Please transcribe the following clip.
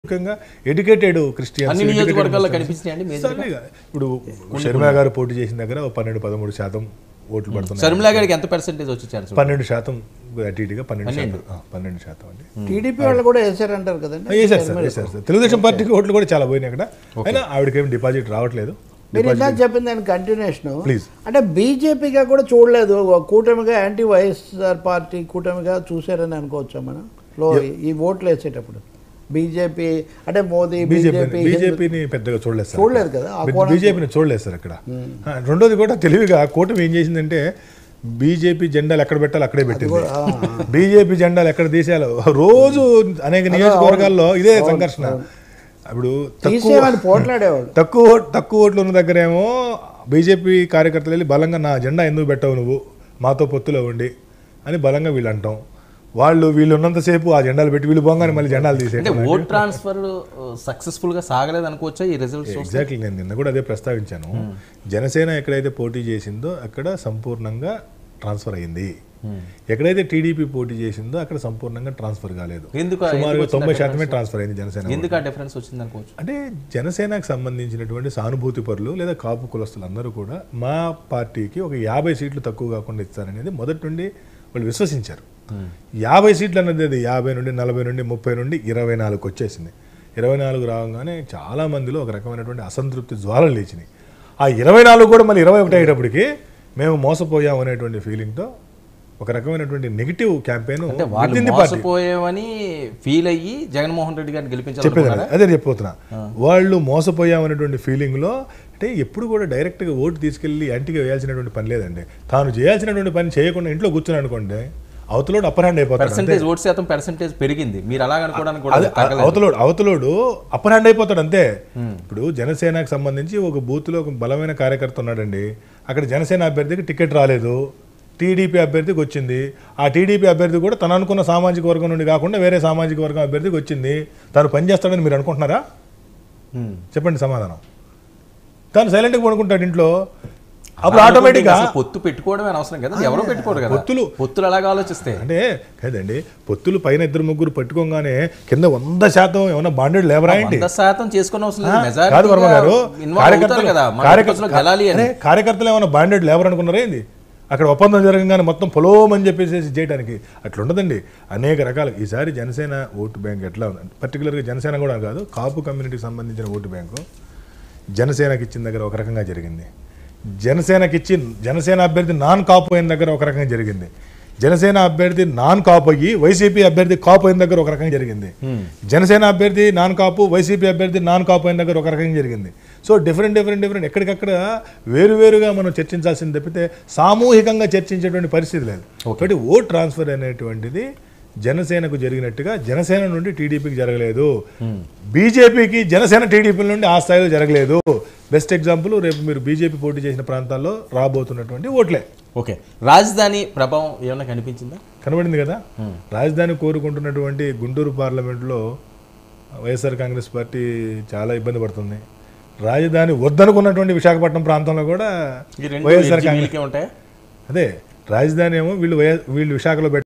ముఖ్యంగా educated Christians అన్ని నియోజకవర్గాల్లో కనిపిస్తున్నాయండి మేజర్ సర్లేగా. ఇప్పుడు షర్మిలా గారు పోటీ చేసిన దగ్గర ఓ పన్నెండు పదమూడు శాతం ఓట్లు పడుతున్నాయి శర్మిలా గారికి ఎంత పర్సెంటేజ్ వచ్చే ఛాన్స్ పన్నెండు శాతం అటు ఇటుగా పన్నెండు శాతం ఆ, పన్నెండు శాతం అండి టీడీపీ వాళ్ళు కూడా వేసారంటారు కదండి వేసారు సార్ వేసారు సార్ తెలుగుదేశం పార్టీకి ఓట్లు కూడా చాలా పోయినాయి అక్కడ అయినా ఆవిడకేం డిపాజిట్ రావట్లేదు మీరు ఇందాక చెప్పింది దాని కంటిన్యూషన్ Please. అంటే బీజేపీగా కూడా చూడలేదు ఒక కూటమిగా యాంటీ వైఎస్ఆర్ పార్టీ కూటమిగా చూసారని అనుకోవచ్చా మనం లో ఈ ఓట్లు వేసేటప్పుడు బీజేపీ అంటే మోదీ బీజేపీ బీజేపీ బీజేపీని పెద్దగా చూడలేదు సార్ చూడలేదు కదా, ఆ కోణం బీజేపీని చూడలేదు సార్ అక్కడ ఆ, రెండోది కూడా తెలివిగా కూటమి ఏం చేసిందంటే బీజేపీ జెండాలు ఎక్కడ పెట్టాలో అక్కడే పెట్టింది బీజేపీ జెండాలు ఎక్కడ తీసేయాలో రోజు అనేక నియోజకవర్గాల్లో ఇదే సంఘర్షణ ఇప్పుడు తక్కువ తీసేవాళ్ళు పోట్లాడేవాళ్ళు తక్కువ ఓట్- తక్కువ ఓట్లు ఉన్న దగ్గరేమో బీజేపీ కార్యకర్తలు వెళ్ళి బలంగా నా జెండా ఎందుకు పెట్టావు నువ్వు మాతో పొత్తులో ఉండి అని బలంగా వీళ్ళు అంటాం వాళ్ళు వీళ్ళు ఉన్నంతసేపు ఆ జెండాలు పెట్టి వీళ్ళు పోగానే మళ్ళీ జెండాలు అంటే తీసేయడం ఓట్ ట్రాన్స్ఫర్ సక్సెస్ఫుల్ గా సాగలేదు అనుకోవచ్చా ఈ రిజల్ట్స్ ఎగ్జాక్ట్లీ నేను నిన్న కూడా అదే ప్రస్తావించాను జనసేన ఎక్కడైతే పోటీ చేసిందో అక్కడ సంపూర్ణంగా ట్రాన్స్ఫర్ అయింది ఎక్కడైతే టీడీపీ పోటీ చేసిందో అక్కడ సంపూర్ణంగా ట్రాన్స్ఫర్ కాలేదు ఎందుకు సుమారుగా తొంభై శాతమే ట్రాన్స్ఫర్ అయింది జనసేన ఎందుకు ఆ డిఫరెన్స్ వచ్చింది అనుకోవచ్చు అంటే జనసేనకు సంబంధించినటువంటి సానుభూతి పరులు లేదా కాపు కులస్తులు అందరూ కూడా మా పార్టీకి ఒక యాభై సీట్లు తక్కువ కాకుండా ఇస్తారనేది మొదటి నుండి వాళ్ళు విశ్వసించారు యాభై సీట్లు అన్నది అది యాభై నుండి నలభై నుండి ముప్పై నుండి ఇరవై నాలుగు వచ్చేసింది ఇరవై నాలుగు రాగానే చాలా మందిలో ఒక రకమైనటువంటి అసంతృప్తి జ్వాలలు లేచినాయి ఆ ఇరవై నాలుగు కూడా మళ్ళీ ఇరవై ఒకటి అయ్యేటప్పటికి మేము మోసపోయాం అనేటువంటి ఫీలింగ్తో ఒక రకమైనటువంటి నెగిటివ్ క్యాంపెయిన్ అంటే వాళ్ళు మోసపోయామని ఫీల్ అయ్యి జగన్మోహన్ రెడ్డి గారిని చెప్పేది గెలిపించాలనుకున్నారా అదే చెప్పబోతున్నా వాళ్ళు మోసపోయామనేటువంటి ఫీలింగ్లో అంటే ఎప్పుడు కూడా డైరెక్ట్గా ఓటు తీసుకెళ్ళి యాంటీగా వేయాల్సినటువంటి పని లేదండి తాను చేయాల్సినటువంటి పని చేయకుండా ఇంట్లో కూర్చుని అనుకోండి అవతలోడు అప్పర్ హ్యాండ్ అయిపోతాడు పర్సంటేజ్ ఓట్ శాతం పర్సంటేజ్ పెరిగింది మీరు అలా అనుకోవడానికి కూడా అదే తగ్గలేదు అవతలోడు అవతలోడు అప్పర్ హ్యాండ్ అయిపోతాడు అంతే ఇప్పుడు జనసేనకు సంబంధించి ఒక బూత్లో ఒక బలమైన కార్యకర్త ఉన్నాడండి అక్కడ జనసేన అభ్యర్థికి టికెట్ రాలేదు టీడీపీ అభ్యర్థికి వచ్చింది ఆ టీడీపీ అభ్యర్థి కూడా తను అనుకున్న సామాజిక వర్గం నుండి కాకుండా వేరే సామాజిక వర్గం అభ్యర్థికి వచ్చింది తను పనిచేస్తాడని మీరు అనుకుంటున్నారా Hmm. చెప్పండి సమాధానం తను సైలెంట్గా పడుకుంటాడు ఇంట్లో అప్పుడు ఆటోమేటిక్గా అసలు పొత్తు పెట్టుకోవడమే అనవసరం కదా ఎవరో పెట్టుకోరు కదా పొత్తులు- పొత్తులు అలాగా ఆలోచిస్తే అంటే కదండి పొత్తులు పైన ఇద్దరు ముగ్గురు పట్టుకోగానే కింద వంద శాతం ఏమన్నా బాండెడ్ లేబరా ఏంటి వంద శాతం చేసుకునే అవసరం లేదు కాదు వర్మ గారు మెజారిటీ ఇన్వాల్వ్ అవుతారు కదా మన కార్యకర్తలు పొత్తులో గెలాలి అని అరే, కార్యకర్తలు ఏమైనా బాండెడ్ లేబర్ అనుకున్నారా ఏంది అక్కడ ఒప్పందం జరగగానే మొత్తం పొలోమని చెప్పేసి చేయడానికి అట్లా ఉండదండి అనేక రకాలు ఈసారి జనసేన ఓటు బ్యాంక్ ఎట్లా ఉంది పర్టికులర్గా జనసేన కూడా కాదు కాపు కమ్యూనిటీకి సంబంధించిన ఓటు బ్యాంకు జనసేనకి ఇచ్చిన దగ్గర ఒక రకంగా జరిగింది జనసేనకి ఇచ్చి జనసేన అభ్యర్థి నాన్ కాపు అయిన దగ్గర ఒక రకంగా జరిగింది జనసేన అభ్యర్థి నాన్ కాపు అయ్యి వైసీపీ అభ్యర్థి కాపు అయిన దగ్గర ఒక రకంగా జరిగింది జనసేన అభ్యర్థి నాన్ కాపు వైసీపీ అభ్యర్థి నాన్ కాపు అయిన దగ్గర ఒక రకంగా జరిగింది సో డిఫరెంట్ డిఫరెంట్ డిఫరెంట్ ఎక్కడికక్కడ వేరువేరుగా మనం చర్చించాల్సింది తప్పితే సామూహికంగా చర్చించేటువంటి పరిస్థితి లేదు ఒకటి ఓట్ ట్రాన్స్ఫర్ అనేటువంటిది జనసేనకు జరిగినట్టుగా జనసేన నుండి టీడీపీకి జరగలేదు బీజేపీకి జనసేన టీడీపీ నుండి ఆ స్థాయిలో జరగలేదు బెస్ట్ ఎగ్జాంపుల్ రేపు మీరు బీజేపీ పోటీ చేసిన ప్రాంతాల్లో రాబోతున్నటువంటి ఓట్లే ఓకే రాజధాని ప్రభావం ఏమైనా కనిపించిందా కనబడింది కదా రాజధాని కోరుకుంటున్నటువంటి గుంటూరు పార్లమెంట్లో వైఎస్ఆర్ కాంగ్రెస్ పార్టీ చాలా ఇబ్బంది పడుతుంది రాజధాని వద్దనుకున్నటువంటి విశాఖపట్నం ప్రాంతంలో కూడా ఈ రెండు వైఎస్ఆర్ ఎడ్జి కాంగ్రెస్ వీళ్ళకే ఉంటాయా అదే రాజధాని ఏమో వీళ్ళు వైఎస్ వీళ్ళు విశాఖలో పెట్ట